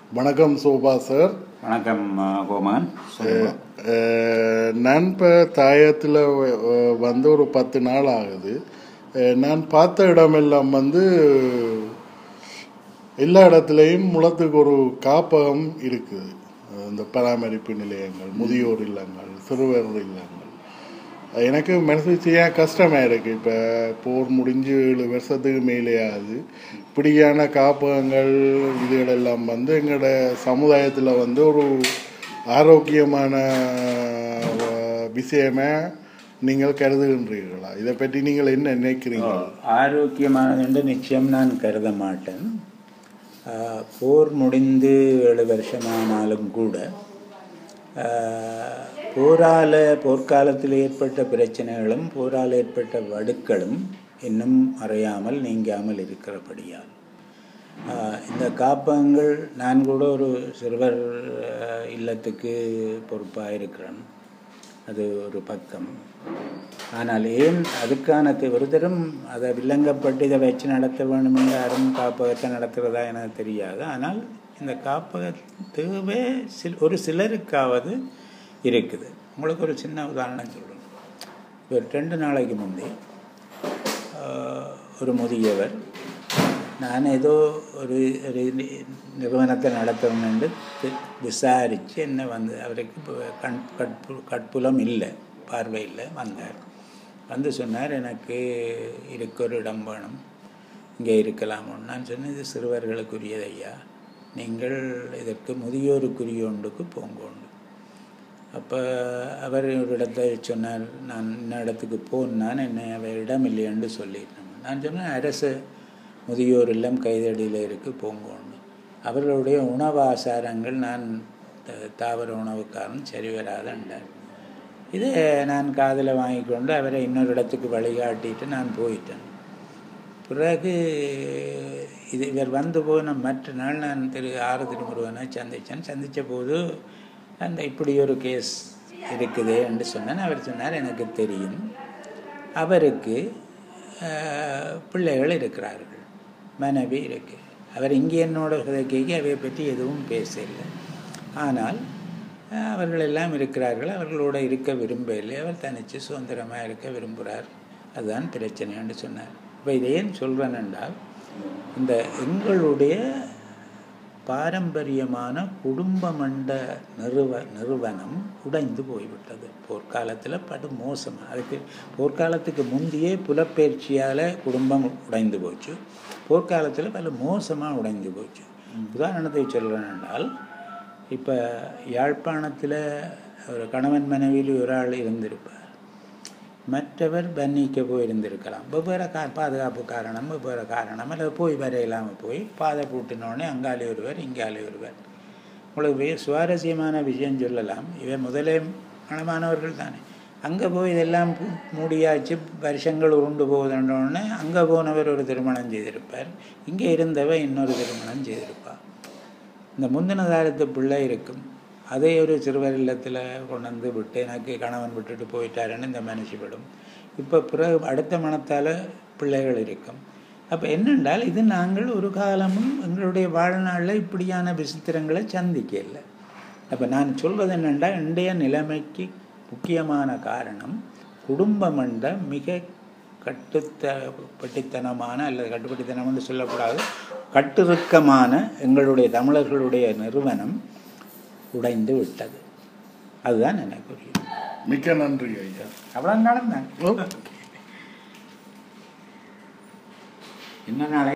வணக்கம் sofa sir வணக்கம் அஹ், கோமகன் சொல்லுங்க அஹ், நான் இப்போ தாயத்தில் வந்து ஒரு பத்து நாள் ஆகுது அஹ், நான் பார்த்த இடமெல்லாம் வந்து எல்லா இடத்துலையும் முளத்துக்கு ஒரு காப்பகம் இருக்குது அஹ், இந்த பராமரிப்பு நிலையங்கள் முதியோர் இல்லங்கள் சிறுவர் இல்லங்கள் எனக்கு மனசு செய்ய கஷ்டமாக இருக்குது இப்போ போர் முடிஞ்சு ஏழு வருஷத்துக்கு மேலே ஆகுது இப்படியான காப்பகங்கள் இதுகளெல்லாம் வந்து எங்களோட சமுதாயத்தில் வந்து ஒரு ஆரோக்கியமான அஹ், விஷயமா நீங்கள் கருதுகின்றீர்களா இதை பற்றி நீங்கள் என்ன நினைக்கிறீங்க ஆரோக்கியமானது என்று நிச்சயம் நான் கருத மாட்டேன் அஹ், போர் முடிந்து ஏழு வருஷமானாலும் கூட அஹ், போரால போர்க்காலத்தில் ஏற்பட்ட பிரச்சனைகளும் போரால் ஏற்பட்ட வடுக்களும் இன்னும் மறையாமல் நீங்காமல் இருக்கிறபடியால் ஆஹ் இந்த காப்பகங்கள் நான் கூட ஒரு சிறுவர் ஆஹ், இல்லத்துக்கு பொறுப்பாக இருக்கிறேன் அது ஒரு பக்கம் ஆனால் ஏன் அதுக்கான தி- ஒரு தரம் அதை வில்லங்கப்பட்டு இதை வச்சு நடத்த வேண்டும் என்று யாரும் காப்பகத்தை நடத்துகிறதா எனக்கு தெரியாது ஆனால் இந்த காப்பக தேவை சில ஒரு சிலருக்காவது இருக்குது உங்களுக்கு ஒரு சின்ன உதாரணம் சொல்கிறேன் ஒரு ரெண்டு நாளைக்கு முந்தி ஆஹ், ஒரு முதியவர் நான் ஏதோ ஒரு ஒரு நி- நிறுவனத்தை நடத்தணும்னு விசாரித்து என்ன வந்து அவருக்கு இப்போ கண் கட்பு கட்புலம் இல்லை பார்வை இல்லை வந்தார் வந்து சொன்னார் எனக்கு இருக்க ஒரு இடம் வேணும் இங்கே இருக்கலாமோன்னு நான் சொன்னேன் இது சிறுவர்களுக்குரியது ஐயா நீங்கள் இதற்கு முதியோருக்குரிய ஒன்றுக்கு போங்கோண்டு அப்போ அவர் ஒரு இடத்தை சொன்னார் நான் இன்ன இடத்துக்கு போனான் என்னை அவர் இடம் இல்லையென்று சொல்லிட்டேன் நான் சொன்னேன் அரசு முதியோர் இல்லம் கைதடியில் இருக்கு போங்கோன்னு அவர்களுடைய உணவு ஆசாரங்கள் நான் த- தாவர உணவுக்காரன் சரி வராதுன்றார் இதை நான் காதில் வாங்கிக்கொண்டு அவரை இன்னொரு இடத்துக்கு வழிகாட்டிட்டு நான் போயிட்டேன் பிறகு இது இவர் வந்து போன மற்ற நாள் நான் திரு ஆறு திருமுருகனை சந்தித்தேன் சந்தித்த போது அந்த இப்படி ஒரு கேஸ் இருக்குது என்று சொன்னேன் அவர் சொன்னார் எனக்கு தெரியும் அவருக்கு ஆஹ், பிள்ளைகள் இருக்கிறார்கள் மனைவி இருக்கு அவர் இங்கே என்னோட கதைக்கு அவை பற்றி எதுவும் பேசலை ஆனால் ஆஹ், அவர்கள் எல்லாம் இருக்கிறார்கள் அவர்களோட இருக்க விரும்பவில்லை அவர் தனித்து சுதந்திரமாக இருக்க விரும்புகிறார் அதுதான் பிரச்சனை என்று சொன்னார் இப்போ இதை ஏன் சொல்கிறேன் என்றால் இந்த எங்களுடைய பாரம்பரியமான குடும்ப மண்ட நிறுவ நிறுவனம் உடைந்து போய்விட்டது போர்க்காலத்தில் படு மோசம் அதுக்கு போர்க்காலத்துக்கு முந்தையே புலப்பெயர்ச்சியால் குடும்பம் உடைந்து போச்சு போர்க்காலத்தில் பல மோசமாக உடைந்து போச்சு உதாரணத்தை சொல்கிறேன் என்றால் இப்போ யாழ்ப்பாணத்தில் ஒரு கணவன் மனைவியில் ஒரு ஆள் இருந்திருப்பார் மற்றவர் பன்னிக்க போயிருந்திருக்கலாம் வெவ்வேறு கா பாதுகாப்பு காரணம் வெவ்வேறு காரணம் அல்லது போய் வர இல்லாமல் போய் பாதை பூட்டினோடனே அங்காலே ஒருவர் இங்காலே ஒருவர் உங்களுக்கு வே- சுவாரஸ்யமான விஷயம் சொல்லலாம் இவன் முதலே மனமானவர்கள் தானே அங்கே போய் இதெல்லாம் பூ- மூடியாச்சு வருஷங்கள் உருண்டு போகுதுன்றோடனே அங்கே போனவர் ஒரு திருமணம் செய்திருப்பார் இங்கே இருந்தவ இன்னொரு திருமணம் செய்திருப்பார் இந்த முந்தின காலத்து பிள்ளை இருக்கும் அதே ஒரு சிறுவர் இல்லத்தில் கொண்டு வந்து விட்டு எனக்கு கணவன் விட்டுட்டு போயிட்டாருன்னு இந்த மனுஷிவிடும் இப்போ பிறகு அடுத்த மனத்தால் பிள்ளைகள் இருக்கும் அப்போ என்னென்றால் இது நாங்கள் ஒரு காலமும் எங்களுடைய வாழ்நாளில் இப்படியான விசித்திரங்களை சந்திக்கல அப்போ நான் சொல்வது என்னென்றால் இன்றைய நிலைமைக்கு முக்கியமான காரணம் குடும்பம் என்ற மிக கட்டுத்த பட்டித்தனமான அல்லது கட்டுப்பட்டித்தனம்னு சொல்லக்கூடாது கட்டிருக்கமான எங்களுடைய தமிழர்களுடைய நிறுவனம் உடைந்து விட்டது அதுதான் எனக்கு புரியும் மிக்க நன்றி ஐயா அவ்வளோ காலம் தான் ஓ. இன்னும் நாளை